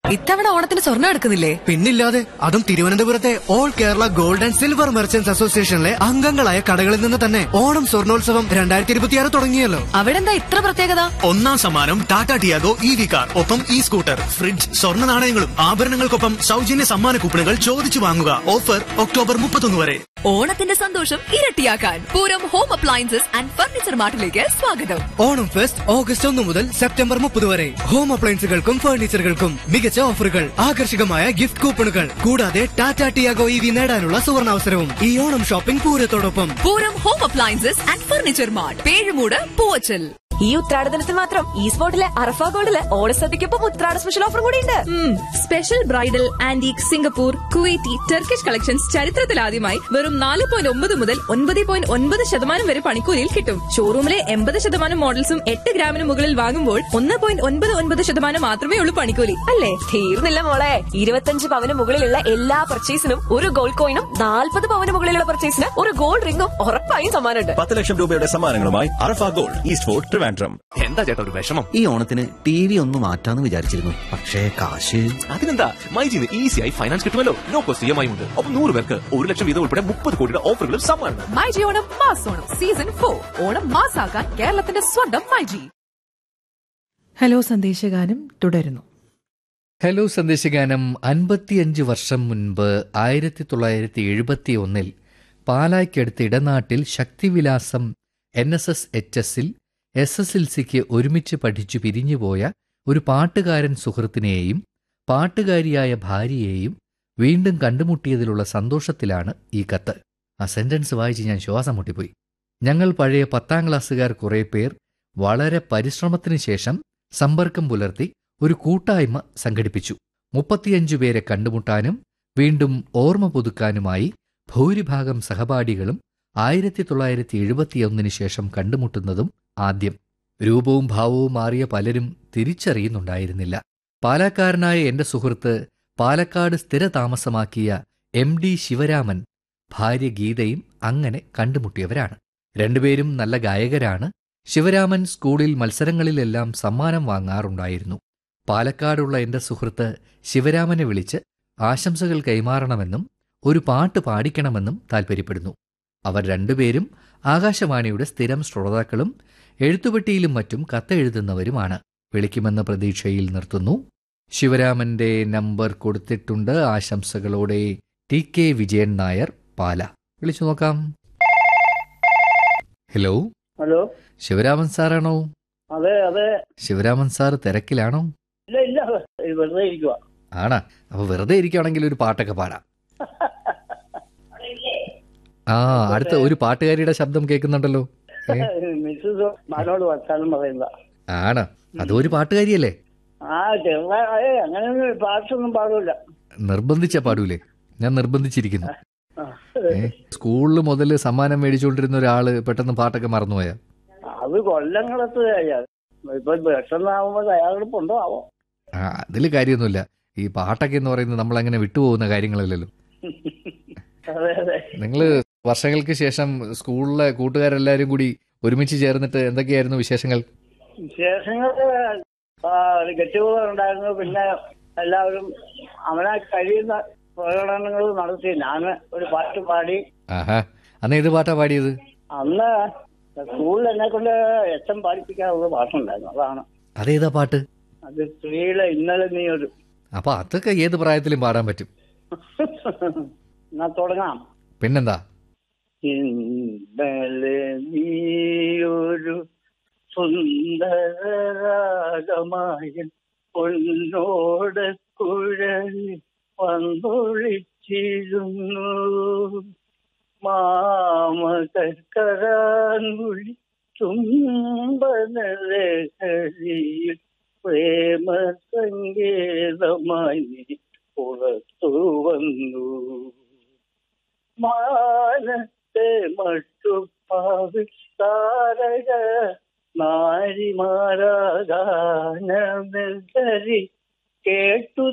ഇത്തവണ ഓണത്തിന് സ്വർണ്ണം എടുക്കുന്നില്ലേ പിന്നില്ലാതെ അതും തിരുവനന്തപുരത്തെ all Kerala gold and silver merchants അസോസിയേഷനിലെ അംഗങ്ങളായ കടകളിൽ നിന്ന് തന്നെ ഓണം സ്വർണോത്സവം രണ്ടായിരത്തി ഇരുപത്തിയാറ് തുടങ്ങിയല്ലോ അവിടെ എന്താ ഇത്ര പ്രത്യേകത ഒന്നാം സമ്മാനം Tata Tiago E V car ഒപ്പം ഇ സ്കൂട്ടർ ഫ്രിഡ്ജ് സ്വർണ്ണ നാണയങ്ങളും ആഭരണങ്ങൾക്കൊപ്പം സൗജന്യ സമ്മാന കൂപ്പണുകൾ ചോദിച്ചു വാങ്ങുക ഓഫർ ഒക്ടോബർ മുപ്പത്തൊന്ന് വരെ ഓണത്തിന്റെ സന്തോഷം ഇരട്ടിയാക്കാൻ Pooram home appliances and furniture മാർട്ടിലേക്ക് സ്വാഗതം ഓണം ഫെസ്റ്റ് ഓഗസ്റ്റ് ഒന്ന് മുതൽ സെപ്റ്റംബർ മുപ്പത് വരെ ഹോം അപ്ലയൻസുകൾക്കും ഫർണിച്ചറുകൾക്കും മികച്ച ഓഫറുകൾ ആകർഷകമായ ഗിഫ്റ്റ് കൂപ്പണുകൾ കൂടാതെ ടാറ്റ ടിയാഗോ ഇ വി നേടാനുള്ള സുവർണാവസരവും ഈ ഓണം ഷോപ്പിംഗ് പൂരത്തോടൊപ്പം Pooram home appliances and furniture mart Pezhumoodu Poovachal ഈ ഉത്രാടദിനത്തിൽ മാത്രം ഈ സ്പോട്ടിലെ അറഫ ഗോൾഡില് ഓണസദ്യക്കൊപ്പം ഉത്രാട സ്പെഷ്യൽ ഓഫർ കൂടി ഉണ്ട് special bridal antique Singapore Kuwaiti Turkish collections ചരിത്രത്തിലാദ്യമായി വെറും നാല് പോയിന്റ് ഒമ്പത് മുതൽ ഒൻപത് പോയിന്റ് ഒൻപത് ശതമാനം വരെ പണിക്കൂലിയിൽ കിട്ടും ഷോറൂമിലെ എൺപത് ശതമാനം മോഡൽസും എട്ട് ഗ്രാമിന് മുകളിൽ വാങ്ങുമ്പോൾ ഒന്ന് പോയിന്റ് ഒൻപത് ഒൻപത് ശതമാനം മാത്രമേ ഉള്ളൂ പണിക്കൂലി അല്ലേ തീർന്നില്ല മോളെ ഇരുപത്തഞ്ച് പവന് മുകളിലുള്ള എല്ലാ പർച്ചേസിനും ഒരു ഗോൾഡ് കോയിനും നാൽപ്പത് പവന് മുകളിലുള്ള പർച്ചേസിന് ഒരു ഗോൾഡ് റിംഗും ഉറപ്പായും സമ്മാനമുണ്ട് പത്ത് ലക്ഷം രൂപയുടെ സമ്മാനങ്ങളുമായി Arafa gold East Fort Trivandrum എന്താ ചേട്ടാ ഒരു വിഷമം ഈ ഓണത്തിന് ടി വി ഒന്ന് മാറ്റാന്ന് വിചാരിച്ചിരുന്നു പക്ഷേ കാശ് അതിനെന്താ മൈജിന്ന് ഈസിയായി ഫൈനാൻസ് കിട്ടുമല്ലോ no cost E M I ഉണ്ട് ഒപ്പം നൂറ് പേർക്ക് ഒരു ലക്ഷം വീതം ഉൾപ്പെടെ മുപ്പത് കോടിയുടെ ഓഫറുകളും സമ്മാനം myG Onam mass Onam season four Onam മാസാക്കാൻ കേരളത്തിന്റെ സ്വന്തം മൈജി ഹലോ സന്ദേശഗാനം തുടരുന്നു ഹലോ സന്ദേശഗാനം അൻപത്തിയഞ്ച് വർഷം മുൻപ് ആയിരത്തി തൊള്ളായിരത്തി എഴുപത്തി ഒന്നിൽ പാലായ്ക്കടുത്ത് ഇടനാട്ടിൽ Shakthivilasam N S S H എസിൽ എസ് എസ് എൽ സിക്ക് ഒരുമിച്ച് പഠിച്ചു പിരിഞ്ഞുപോയ ഒരു പാട്ടുകാരൻ സുഹൃത്തിനെയും പാട്ടുകാരിയായ ഭാര്യയെയും വീണ്ടും കണ്ടുമുട്ടിയതിലുള്ള സന്തോഷത്തിലാണ് ഈ കത്ത് ആ സെന്റൻസ് വായിച്ച് ഞാൻ ശ്വാസം മുട്ടിപ്പോയി ഞങ്ങൾ പഴയ പത്താം ക്ലാസ്സുകാർ കുറേ പേർ വളരെ പരിശ്രമത്തിന് ശേഷം സമ്പർക്കം പുലർത്തി ഒരു കൂട്ടായ്മ സംഘടിപ്പിച്ചു മുപ്പത്തിയഞ്ചു പേരെ കണ്ടുമുട്ടാനും വീണ്ടും ഓർമ്മ പുതുക്കാനുമായി ഭൂരിഭാഗം സഹപാഠികളും ആയിരത്തി തൊള്ളായിരത്തി എഴുപത്തിയൊന്നിന് ശേഷം കണ്ടുമുട്ടുന്നതും ആദ്യം രൂപവും ഭാവവും മാറിയ പലരും തിരിച്ചറിയുന്നുണ്ടായിരുന്നില്ല പാലക്കാരനായ എന്റെ സുഹൃത്ത് പാലക്കാട് സ്ഥിരതാമസമാക്കിയ എം ഡി ശിവരാമൻ ഭാര്യ ഗീതയും അങ്ങനെ കണ്ടുമുട്ടിയവരാണ് രണ്ടുപേരും നല്ല ഗായകരാണ് ശിവരാമൻ സ്കൂളിൽ മത്സരങ്ങളിലെല്ലാം സമ്മാനം വാങ്ങാറുണ്ടായിരുന്നു പാലക്കാടുള്ള എന്റെ സുഹൃത്ത് ശിവരാമനെ വിളിച്ച് ആശംസകൾ കൈമാറണമെന്നും ഒരു പാട്ട് പാടിക്കണമെന്നും താൽപ്പര്യപ്പെടുന്നു അവർ രണ്ടുപേരും ആകാശവാണിയുടെ സ്ഥിരം ശ്രോതാക്കളും എഴുത്തുപെട്ടിയിലും മറ്റും കത്തെഴുതുന്നവരുമാണ് വിളിക്കുമെന്ന പ്രതീക്ഷയിൽ നിർത്തുന്നു ശിവരാമന്റെ നമ്പർ കൊടുത്തിട്ടുണ്ട് ആശംസകളോടെ ടി കെ വിജയൻ നായർ പാല വിളിച്ചു നോക്കാം ഹലോ ഹലോ ശിവരാമൻ സാറാണോ അതെ അതെ ശിവരാമൻ സാർ തിരക്കിലാണോ ഇല്ല ഇല്ല ഇത് വെറുതെ ഇരിക്കുക ആണാ അപ്പൊ വെറുതെ ഇരിക്കുകയാണെങ്കിൽ ഒരു പാട്ടൊക്കെ പാടാം ആ അടുത്ത ഒരു പാട്ടുകാരിയുടെ ശബ്ദം കേൾക്കുന്നുണ്ടല്ലോ ഏ? മിസ്സസ് മാനോട് വർത്താനം പറയുന്ന ആണ് അതും ഒരു പാട്ടുകാരിയല്ലേ ആ ചെറുതായ അങ്ങനെയൊന്നും പാട്ടൊന്നും പാടില്ല നിർബന്ധിച്ച പാടൂലേ ഞാൻ നിർബന്ധിച്ചിരിക്കുന്നു ഏ സ്കൂളിൽ മുതൽ സമ്മാനം മേടിച്ചുകൊണ്ടിരുന്ന ഒരാള് പെട്ടെന്ന് പാട്ടൊക്കെ മറന്നുപോയാ അത് കൊല്ലങ്ങളത്ത് കഴിയാതെ ഇപ്പൊ പെട്ടെന്നാവുമ്പോ തയ്യാറെടുപ്പുണ്ടോ ആവോ ആ അതിൽ കാര്യമൊന്നുമില്ല ഈ പാട്ടൊക്കെ എന്ന് പറയുന്നത് നമ്മൾ അങ്ങനെ വിട്ടുപോകുന്ന കാര്യങ്ങളല്ലല്ലോ അതെ അതെ നിങ്ങൾ വർഷങ്ങൾക്ക് ശേഷം സ്കൂളിലെ കൂട്ടുകാരെല്ലാരും കൂടി ഒരുമിച്ച് ചേർന്നിട്ട് എന്തൊക്കെയായിരുന്നു വിശേഷങ്ങൾ വിശേഷങ്ങള് ഗെറ്റുകൾ ഉണ്ടായിരുന്നു പിന്നെ എല്ലാവരും അവനാ കഴിയുന്ന പ്രകടനങ്ങൾ നടത്തി ഞാൻ ഒരു പാട്ട് പാടി ആഹാ അന്ന് ഏത് പാട്ടാ പാടിയത് അന്ന് സ്കൂളിൽ എന്നെ കൊണ്ട് എച്ചം പാടിപ്പിക്കാനുള്ള പാട്ടുണ്ടായിരുന്നു അതാണ് അതേതാ പാട്ട് അത് സ്ത്രീകളെ ഇന്നലെ നീ ഒരു അപ്പൊ അതൊക്കെ ഏത് പ്രായത്തിലും പാടാൻ പറ്റും എന്നാ തുടങ്ങാം പിന്നെന്താ ഇന്നലെ നീയൊരു സുന്ദരരാഗമായ പൊന്നോട് കുഴലിൽ വന്നൊളിച്ചിരുന്നു മാമകരാൻകുഴി ചുംബനലഹരിയിൽ പ്രേമ സങ്കേതമായി നീ പുറത്തു വന്നു മാനത്തെ മട്ടുപ്പാവ് താരക നാരിമാരാകാന കേട്ടു